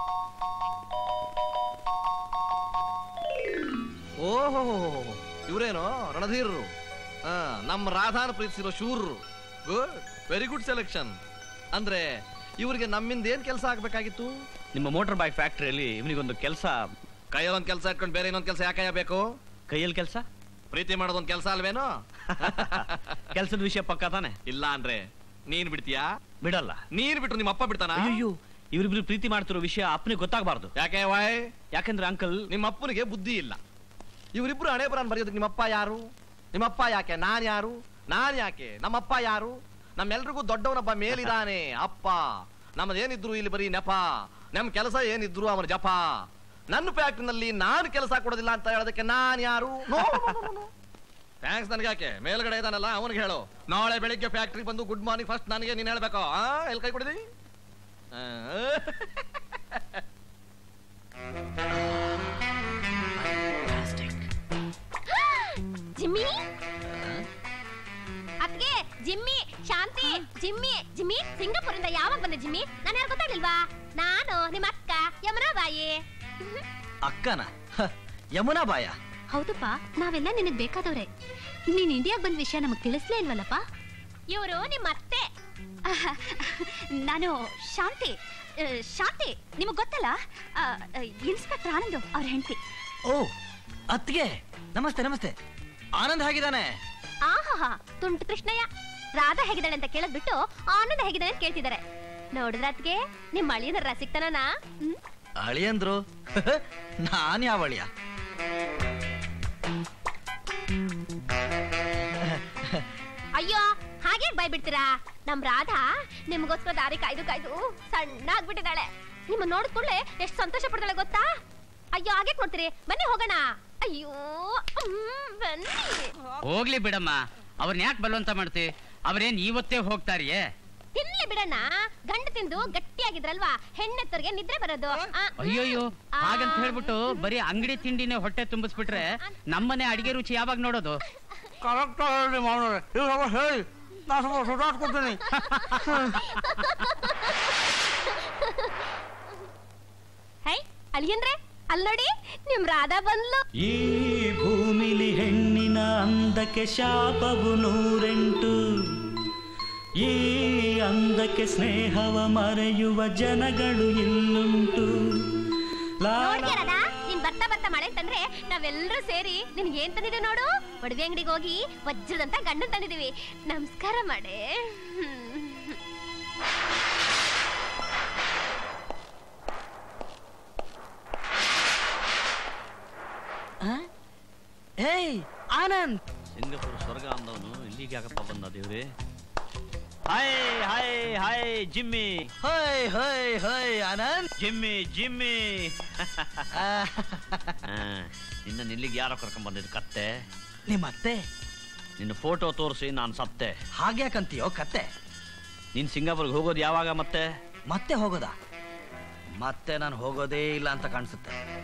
ಓಹೋ ಇವರೇನೋ ರಣಧೀರರು ಆ, ನಮ್ಮ ರಾಧಾನ ಪ್ರೀತಿಸಿರೋ ಶೂರರು ಗುಡ್ ವೆರಿ ಗುಡ್ ಸೆಲೆಕ್ಷನ್ ಅಂದ್ರೆ ಇವರಿಗೆ ನಮ್ಮಿಂದ ಏನ್ ಕೆಲಸ ಆಗ್ಬೇಕಾಗಿತ್ತು ನಿಮ್ಮ ಮೋಟಾರ್ ಬೈಕ್ ಫ್ಯಾಕ್ಟರಿಯಲ್ಲಿ ಇವನಿಗೊಂದು ಕೆಲಸ ಕೈಯಲ್ಲೊಂದ್ ಕೆಲಸ ಇಟ್ಕೊಂಡು ಬೇರೆ ಇನ್ನೊಂದ್ ಕೆಲಸ ಯಾಕೆ ಬೇಕು ಕೈಯಲ್ಲಿ ಕೆಲಸ ಪ್ರೀತಿ ಮಾಡೋದೊಂದ್ ಕೆಲಸ ಅಲ್ವೇನೋ ಕೆಲಸದ ವಿಷಯ ಪಕ್ಕ ತಾನೆ ಇಲ್ಲ ಅಂದ್ರೆ ನೀನ್ ಬಿಡ್ತೀಯಾ ಬಿಡಲ್ಲ ನೀನ್ ಬಿಟ್ರು ನಿಮ್ಮ ಅಪ್ಪ ಬಿಡ್ತಾನ ಅಯ್ಯೋ ಇವರಿಬ್ರು ಪ್ರೀತಿ ಮಾಡ್ತಿರೋ ವಿಷಯ ಅಪ್ಪನಿಗೆ ಗೊತ್ತಾಗಬಾರ್ದು ಯಾಕೆ ವಾಯ್ ಯಾಕಂದ್ರೆ ಅಂಕಲ್ ನಿಮ್ಮ ಅಪ್ಪನಿಗೆ ಬುದ್ಧಿ ಇಲ್ಲ ಇವರಿಬ್ರು ಹಣೆ ಬರನ್ ಬರೆಯೋದಕ್ಕೆ ನಿಮ್ಮಪ್ಪ ಯಾರು ನಿಮ್ಮಪ್ಪ ಯಾಕೆ ನಾನ್ ಯಾರು ನಾನ್ ಯಾಕೆ ನಮ್ಮಪ್ಪ ಯಾರು ನಮ್ಮೆಲ್ರಿಗೂ ದೊಡ್ಡವನೊಬ್ಬ ಮೇಲಿದಾನೆ ಅಪ್ಪ ನಮ್ಮದೇನಿದ್ರು ಇಲ್ಲಿ ಬರೀ ನೆಪ ನಮ್ ಕೆಲಸ ಏನಿದ್ರು ಅವನ ಜಪ ನನ್ನ ಫ್ಯಾಕ್ಟ್ರಿನಲ್ಲಿ ನಾನು ಕೆಲಸ ಕೊಡೋದಿಲ್ಲ ಅಂತ ಹೇಳೋದಕ್ಕೆ ನಾನ್ ಯಾರು ಥ್ಯಾಂಕ್ಸ್ ನನಗೆ ಯಾಕೆ ಮೇಲ್ಗಡೆ ಇದಾನಲ್ಲ ಅವನಿಗೆ ಹೇಳು ನಾಳೆ ಬೆಳಿಗ್ಗೆ ಫ್ಯಾಕ್ಟ್ರಿ ಬಂದು ಗುಡ್ ಮಾರ್ನಿಂಗ್ ಫಸ್ಟ್ ನನಗೆ ನೀನ್ ಹೇಳ್ಬೇಕು ಆ ಎಲ್ಲಿ ಕೈ ಕೊಡಿದಿ ಆ, ಜಿಮ್ಮಿ ಅತ್ಗೆ ಜಿಮ್ಮಿ ಶಾಂತಿ ಜಿಮ್ಮಿ ಜಿಮ್ಮಿ ಸಿಂಗಾಪುರಿಂದ ಯಾವಾಗ ಬಂದೆ ಜಿಮ್ಮಿ ನಾನು ಯಾರು ಗೊತ್ತಾಗ್ಲಿಲ್ವಾ ನಾನು ನಿಮ್ಮ ಅಕ್ಕ ಯಮುನಾಬಾಯಿ ಅಕ್ಕನ ಹ, ಯಮುನಾ ಬಾಯ ಹೌದಪ್ಪ ನಾವೆಲ್ಲ ನಿನಗ್ ಬೇಕಾದವ್ರೆ ನೀನ್ ಇಂಡಿಯಾಗ್ ಬಂದ ವಿಷಯ ನಮಗ್ ತಿಳಿಸ್ಲೇ ಇಲ್ವಲ್ಲಪ್ಪ ಇವರು ನಿಮ್ಮ ಅತ್ತೆ ನಾನು ಶಾಂತಿ ಆ, ಶಾಂತಿ ನಿಮಗ್ ಗೊತ್ತಲ್ಲ ಆ, ಆ, ಇನ್ಸ್ಪೆಕ್ಟರ್ ಆನಂದ್ ಅವ್ರ ಹೆಂಡತಿ ಓ ಅತ್ಗೆ ನಮಸ್ತೆ ನಮಸ್ತೆ ಆನಂದ್ ಹೇಗಿದ್ದಾನೆ ಆಹಾ ತುಂಟು ಕೃಷ್ಣಯ್ಯ ರಾಧಾ ಹೇಗಿದ್ದಾಳೆ ಅಂತ ಕೇಳದ್ ಬಿಟ್ಟು ಆನಂದ ಹೇಗಿದ್ದಾಳೆ ಅಂತ ಕೇಳ್ತಿದ್ದಾರೆ ನೋಡಿದ್ರ ಅದ್ಗೆ ನಿಮ್ ಅಳಿಯನ ಸಿಗ್ತಾನ ಅಳಿಯಂದ್ರು ನಾನ್ ಯಾವ ಅಳಿಯ ಅಯ್ಯೋ ಹಾಗೆ ಬಾಯ್ ಬಿಡ್ತೀರಾ ನಮ್ ರಾಧಾ ನಿಮ್ಗೋಸ್ಕರ ದಾರಿ ಕಾಯ್ದು ಕಾಯ್ದು ಸಣ್ಣ ಆಗ್ಬಿಟ್ಟಿದ್ದಾಳೆ ನಿಮ್ಮ ನೋಡಿದ ಕೂಡಲೇ ಎಷ್ಟು ಸಂತೋಷ ಪಡ್ತಾಳೆ ಗೊತ್ತಾ ಅಯ್ಯೋ ಹಾಗೆ ನೋಡ್ತೀರಿ ಬನ್ನಿ ಹೋಗೋಣ ಅಯ್ಯೋ ಹ್ಮ್, ಬನ್ನಿ ಹೋಗ್ಲಿ ಬಿಡಮ್ಮ ಅವ್ರನ್ನ ಯಾಕೆ ಬಲವಂತ ಮಾಡ್ತಿ ಅವ್ರೇನ್ ಇವತ್ತೇ ಹೋಗ್ತಾರಿಯೇ ತಿನ್ಲಿ ಬಿಡಣ್ಣ ಗಂಡು ತಿಂದು ಗಟ್ಟಿಯಾಗಿದ್ರಲ್ವಾ ಹೆಣ್ಣೆತ್ತರಿಗೆ ನಿದ್ರೆ ಬರೋದು ಆ, ಅಯ್ಯೋಯ್ಯೋ ಆ. ಹಾಗಂತ ಹೇಳ್ಬಿಟ್ಟು ಬರೀ ಅಂಗಡಿ ತಿಂಡಿನೇ ಹೊಟ್ಟೆ ತುಂಬಿಸ್ಬಿಟ್ರೆ ನಮ್ಮನೆ ಅಡಿಗೆ ರುಚಿ ಯಾವಾಗ ನೋಡೋದು ಕರೆಕ್ಟ್ ಹೇಳಿ ಮಾವನವ್ರೆ ಇವಾಗ ಹೇಳಿ ನಾನು ಸ್ವಲ್ಪ ಸುಧಾರಿಸ್ಕೊಡ್ತೀನಿ ಹೈ ಅಳಿಯಂದ್ರೆ ಅಲ್ ನೋಡಿ ನಿಮ್ ರಾಧಾ ಬಂದ್ಲು ಈ ಭೂಮಿಲಿ ಹೆಣ್ಣಿನ ಅಂದಕ್ಕೆ ಶಾಪವು ನೂರೆಂಟು ಈ ಅಂದಕ್ಕೆ ಸ್ನೇಹವ ಮರೆಯುವ ಜನಗಳು ಇಲ್ಲುಂಟು ಲಾಲ ನೋಡ್ತೀಯ ರಾಧಾ ನೀನ್ ಬರ್ತಾ ಬರ್ತಾ ಮಳೆ ತಂದ್ರೆ ನಾವೆಲ್ಲರೂ ಸೇರಿ ನಿನ್ಗೆ ಏನ್ ತಂದಿದೆ ನೋಡು ಒಡವೆ ಅಂಗಡಿಗೆ ಹೋಗಿ ವಜ್ರದಂತ ಗಂಡು ತಂದಿದೀವಿ ನಮಸ್ಕಾರ ಮಾಡೆ ಏಯ್ ಆನಂದ್ ಸಿಂಗಪುರ ಸ್ವರ್ಗ ಅಂದವನು ಇಲ್ಲಿಗೆ ಯಾಕಪ್ಪ ಬಂದ ದೇವ್ರಿ ಹಾಯ್ ಹಾಯ್ ಹಾಯ್ ಜಿಮ್ಮಿ ಹೊಯ್ ಹೊಯ್ ಹೊಯ್ ಆನಂದ್ ಜಿಮ್ಮಿ ಜಿಮ್ಮಿ ಆ, ನಿನ್ನ ಇಲ್ಲಿಗೆ ಯಾರೋ ಕರ್ಕೊಂಡ್ ಬಂದಿದ್ದು ಕತ್ತೆ ನಿಮ್ಮ ಅತ್ತೆ ನಿನ್ನ ಫೋಟೋ ತೋರಿಸಿ ನಾನು ಸತ್ತೆ ಹಾಗ್ಯಾಕಂತೀಯೋ ಕತ್ತೆ ನೀನ್ ಸಿಂಗಾಪುರ್ಗೆ ಹೋಗೋದು ಯಾವಾಗ ಮತ್ತೆ ಮತ್ತೆ ಹೋಗೋದಾ ಮತ್ತೆ ನಾನು ಹೋಗೋದೇ ಇಲ್ಲ ಅಂತ ಕಾಣಿಸುತ್ತೆ